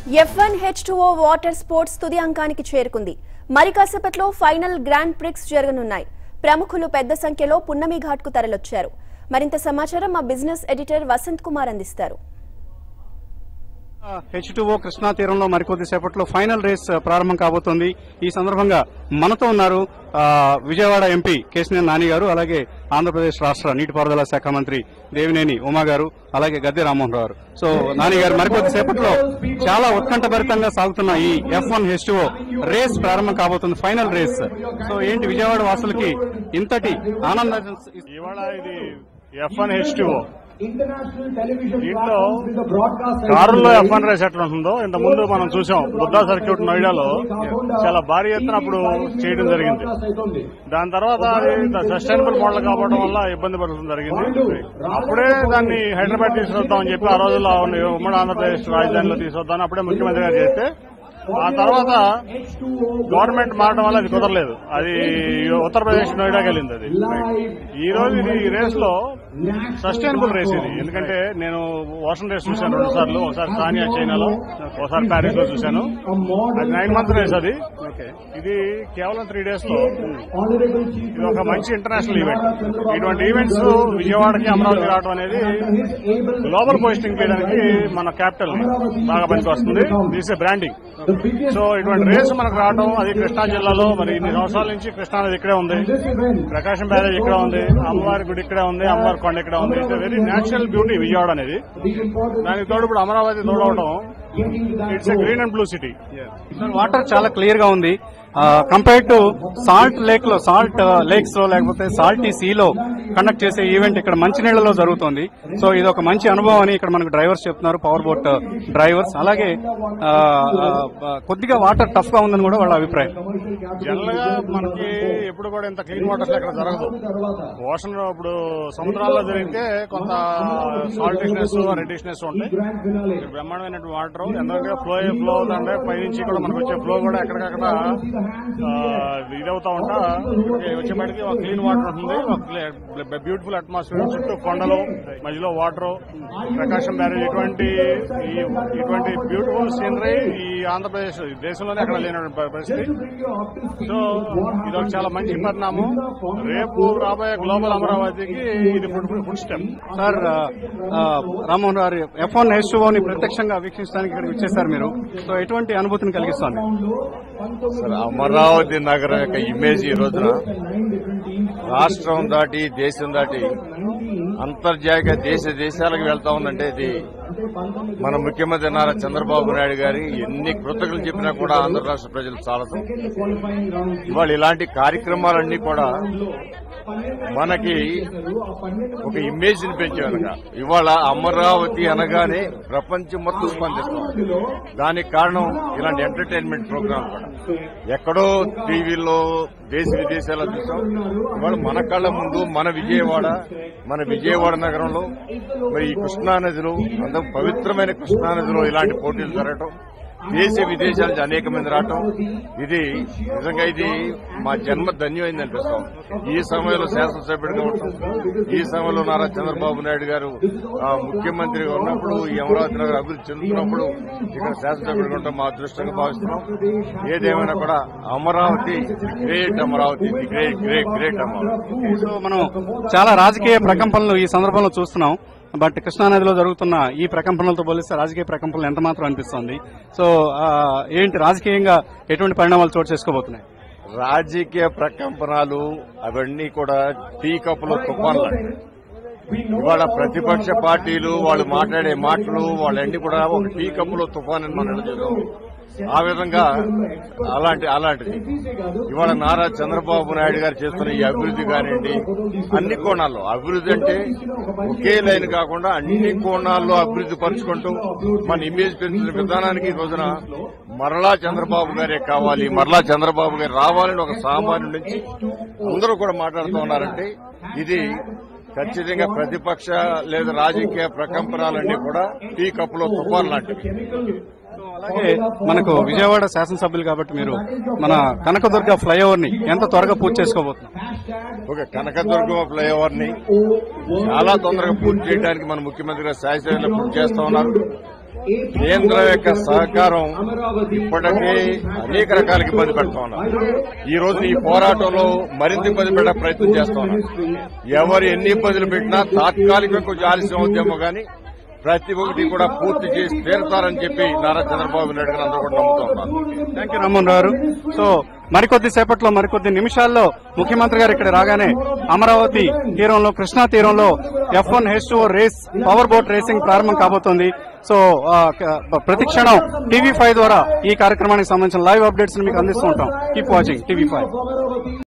F one H two water sports తుది అంకానికి చేరుకుంది మరి కాసేపట్లో ఫైనల్ గ్రాండ్ ప్రిక్స్ జరగనున్నాయి ప్రముఖులు పెద్ద సంఖ్యలో పున్నమి ఘాట్కు తరలొచ్చారు మరింత సమాచారం మా బిజినెస్ ఎడిటర్ వసంత్ కుమార్ అందిస్తారు హెచ్ టూఓ కృష్ణా తీరంలో మరికొద్ది సేపట్లో ఫైనల్ రేస్ ప్రారంభం కాబోతోంది ఈ సందర్భంగా మనతో ఉన్నారు ఆ, విజయవాడ ఎంపీ కేశినేని నాని గారు అలాగే ఆంధ్రప్రదేశ్ రాష్ట్ర నీటిపారుదల శాఖ మంత్రి దేవినేని ఉమా గారు అలాగే గద్దె రామ్మోహన్ రావు గారు సో నాని గారు మరికొద్ది సేపట్లో చాలా ఉత్కంఠభరితంగా సాగుతున్న ఈ F one H two O race ప్రారంభం కాబోతుంది ఫైనల్ రేస్ సో ఏంటి విజయవాడ వాసులకి ఇంతటి ఆనందం ఇవాళ ఇది ఎఫ్ వన్ హెచ్ టూ దీంట్లో దీంట్లో కారుల్లో ఎఫ్ వన్ రేస్ ఎట్లా ఉంటుందో ఇంత ముందు మనం చూసాం బుద్ధా సర్క్యూట్ నోయిడాలో చాలా భారీ ఎత్తున అప్పుడు చేయడం జరిగింది దాని తర్వాత అది సస్టైనబుల్ మోడల్ కావడం వల్ల ఇబ్బంది పడడం జరిగింది అప్పుడే దాన్ని హైదరాబాద్ తీసుకొద్దామని చెప్పి ఆ రోజుల్లో ఉమ్మడి ఆంధ్రప్రదేశ్ రాజధానిలో తీసుకొద్దామని అప్పుడే ముఖ్యమంత్రి గారు చేస్తే ఆ తర్వాత గవర్నమెంట్ మారడం వల్ల అది కుదరలేదు అది ఉత్తరప్రదేశ్ నోయిడాకి వెళ్ళింది అది ఈ రోజు ఇది ఈ రేస్ లో సస్టైనబుల్ రేస్ ఇది ఎందుకంటే నేను ఓషన్ రేస్ చూశాను రెండు సార్లు ఒకసారి సానియా చైనాలో ఒకసారి ప్యారిస్ లో చూశాను అది నైన్ మంత్ రేస్ అది ఇది కేవలం త్రీ డేస్ లో ఇది ఒక మంచి ఇంటర్నేషనల్ ఈవెంట్ ఇటువంటి ఈవెంట్స్ విజయవాడకి అమరావతి రావడం అనేది గ్లోబల్ పోస్టింగ్ చేయడానికి మన క్యాపిటల్ బాగా పనికి వస్తుంది దిస్ బ్రాండింగ్ సో ఇటువంటి రేసు మనకు రావడం అది కృష్ణా జిల్లాలో మరి ఇన్ని సంవత్సరాల నుంచి కృష్ణా నది ఇక్కడే ఉంది ప్రకాశం బ్యారేజ్ ఇక్కడ ఉంది అమ్మవారి గుడి ఇక్కడే ఉంది అమ్మవారి కొండ ఇక్కడ ఉంది it's very natural beauty Vijayawada అనేది దానికి తోడు ఇప్పుడు అమరావతి తోడవడం it's green and blue city water చాలా క్లియర్ గా ఉంది కంపేర్డ్ టు సాల్ట్ లేక్ లో సాల్ట్ లేక్స్ లో లేకపోతే సాల్టీ సీ లో కండక్ట్ చేసే ఈవెంట్ ఇక్కడ మంచినీళ్లలో జరుగుతుంది సో ఇది ఒక మంచి అనుభవం అని ఇక్కడ మనకు డ్రైవర్స్ చెప్తున్నారు పవర్ బోట్ డ్రైవర్స్ అలాగే ఆ, ఆ, కొద్దిగా వాటర్ టఫ్ గా ఉందని కూడా వాళ్ళ అభిప్రాయం జనరల్ గా మనకి ఎప్పుడు కూడా ఇంత క్లీన్ వాటర్ ఎక్కడ జరగదు ఓషన్ లో ఇప్పుడు సముద్రాల్లో జరిగితే కొంత సాల్టిష్నెస్ రెడ్డిష్నెస్ ఉంటాయి ఇది బ్రహ్మాండమైనటువంటి వాటర్ ఎందుకంటే ఫ్లో ఫ్లో అవుతుంటే పైనుంచి కూడా మనకు వచ్చే ఫ్లో కూడా ఎక్కడికక్కడ ఆ, ఇదవుతా ఉంటా ఇక్కడికి వచ్చేప్పటికి ఒక క్లీన్ వాటర్ ఉంటుంది ఒక బ్యూటిఫుల్ అట్మాస్ఫియర్ చుట్టూ కొండలు మధ్యలో వాటర్ ప్రకాశం బ్యారేజ్ ఇటువంటి ఈ- ఇటువంటి బ్యూటిఫుల్ సీనరీ ఈ ఆంధ్రప్రదేశ్ ఈ దేశంలోనే ఎక్కడ లేనటువంటి ప- పరిస్థితి సో ఇది ఒక చాలా మంచి పరిణామం రేపు రాబోయే గ్లోబల్ అమరావతికి ఇది ఫుడ్ ఫుడ్ స్టెప్ సార్ ఆ, ఆ, రామ్మోహన్ గారు ఎఫ్ వన్ హెచ్ ని ప్రత్యక్షంగా వీక్షించడానికి ఇక్కడికి వచ్చేసారు మీరు సో ఎటువంటి అనుభూతిని కలిగిస్తుంది సార్ అమరావతి నగరం యొక్క ఇమేజ్ ఈ రోజున రాష్ట్రం దాటి దేశం దాటి అంతర్జాతీయ దేశ దేశాలకు వెళ్తా ఉందంటే ఇది మన ముఖ్యమంత్రి నారా చంద్రబాబు నాయుడు గారి ఎన్ని కృతజ్ఞతలు చెప్పినా కూడా ఆంధ్ర రాష్ట్ర ప్రజలు చాలదు ఇవాళ ఇలాంటి కార్యక్రమాలన్నీ కూడా మనకి ఒక ఇమేజ్ ని పెంచేవనక ఇవాళ అమరావతి అనగానే ప్రపంచం మొత్తం స్పందిస్తుంది దానికి కారణం ఇలాంటి ఎంటర్టైన్మెంట్ ప్రోగ్రామ్ కూడా ఎక్కడో టీవీలో దేశ విదేశాల్లో చూసాం ఇవాళ మన కళ్ళ ముందు మన విజయవాడ మన విజయవాడ నగరంలో మరి ఈ కృష్ణా నదిలో అంత పవిత్రమైన కృష్ణా నదిలో ఇలాంటి పోటీలు జరగటం దేశ విదేశాల నుంచి అనేక మంది రావటం ఇది నిజంగా ఇది మా జన్మ ధన్యమైంది అనిపిస్తాం ఈ సమయంలో శాసనసభ్యుడిగా ఉండటం ఈ సమయంలో నారా చంద్రబాబు నాయుడు గారు ఆ, ముఖ్యమంత్రిగా ఉన్నప్పుడు ఈ అమరావతి నగరం అభివృద్ధి చెందుతున్నప్పుడు ఇక్కడ శాసనసభ్యుడిగా ఉండటం మా అదృష్టంగా భావిస్తున్నాం ఏదేమైనా కూడా Amaravati great Amaravati great great great Amaravati so మనం చాలా రాజకీయ ప్రకంపనలు ఈ సందర్భంలో చూస్తున్నాం బట్ కృష్ణానదిలో జరుగుతున్న ఈ ప్రకంపనలతో పోలిస్తే రాజకీయ ప్రకంపనలు ఎంత మాత్రం అనిపిస్తుంది సో ఆ, ఏంటి రాజకీయంగా ఎటువంటి పరిణామాలు చోటు చేసుకోబోతున్నాయి రాజకీయ ప్రకంపనలు అవన్నీ కూడా టీ కప్పులో తుఫాన్లు అండి. ఇవాళ ప్రతిపక్ష పార్టీలు వాళ్ళు మాట్లాడే మాటలు వాళ్ళన్నీ కూడా ఒక టీ కప్పులో తుఫాన్ అని మనం చూసాం ఆ విధంగా అలాంటి అలాంటిది ఇవాళ నారా చంద్రబాబు నాయుడు గారు చేస్తున్న ఈ అభివృద్ధి కానివ్వండి అన్ని కోణాల్లో అభివృద్ధి అంటే ఒకే లైన్ కాకుండా అన్ని కోణాల్లో అభివృద్ధి పరుచుకుంటూ మన ఇమేజ్ పెంచిన విధానానికి ఈ రోజున మరలా చంద్రబాబు గారే కావాలి మరలా చంద్రబాబు గారు రావాలని ఒక సామాన్యుడి నుంచి అందరూ కూడా మాట్లాడుతూ ఉన్నారంటే ఇది ఖచ్చితంగా ప్రతిపక్ష లేదా రాజకీయ ప్రకంపనలన్నీ కూడా టీ కప్పులో తుఫాన్ లాంటివి అలాగే మనకు విజయవాడ శాసనసభ్యులు కాబట్టి మీరు మన కనకదుర్గ ఫ్లైఓవర్ ని ఎంత త్వరగా పూర్తి చేసుకోబోతున్నారు ఒక కనకదుర్గం ఫ్లైఓవర్ ని చాలా తొందరగా పూర్తి చేయడానికి మన ముఖ్యమంత్రి గారు శాసనసభలో పూర్తి చేస్తా ఉన్నారు కేంద్రం యొక్క సహకారం ఇప్పటికే అనేక రకాల ఇబ్బంది పెడతా ఉన్నారు ఈ రోజు ఈ పోరాటంలో మరింత ఇబ్బంది పెట్టే ప్రయత్నం చేస్తా ఉన్నారు ఎవరు ఎన్ని ఇబ్బందులు పెట్టినా తాత్కాలికంగా కొంచెం ఆలస్యం అవుతామో కానీ ప్రతి ఒక్కటి కూడా పూర్తి చేసి తీరుతారని చెప్పి నారా చంద్రబాబు నాయుడు గారు అందరూ కూడా నమ్ముతూ ఉన్నారు థ్యాంక్ యూ రామ్మోహన్ గారు సో మరికొద్ది సేపట్లో మరికొద్ది నిమిషాల్లో ముఖ్యమంత్రి గారు ఇక్కడ రాగానే అమరావతి తీరంలో కృష్ణా తీరంలో F one H two race power boat racing ప్రారంభం కాబోతోంది సో ఆ, క- ప్రతి క్షణం టీవీ ఫైవ్ ద్వారా ఈ కార్యక్రమానికి సంబంధించిన లైవ్ అప్డేట్స్ మీకు అందిస్తూ ఉంటాం కీప్ వాచింగ్ టీవీ ఫైవ్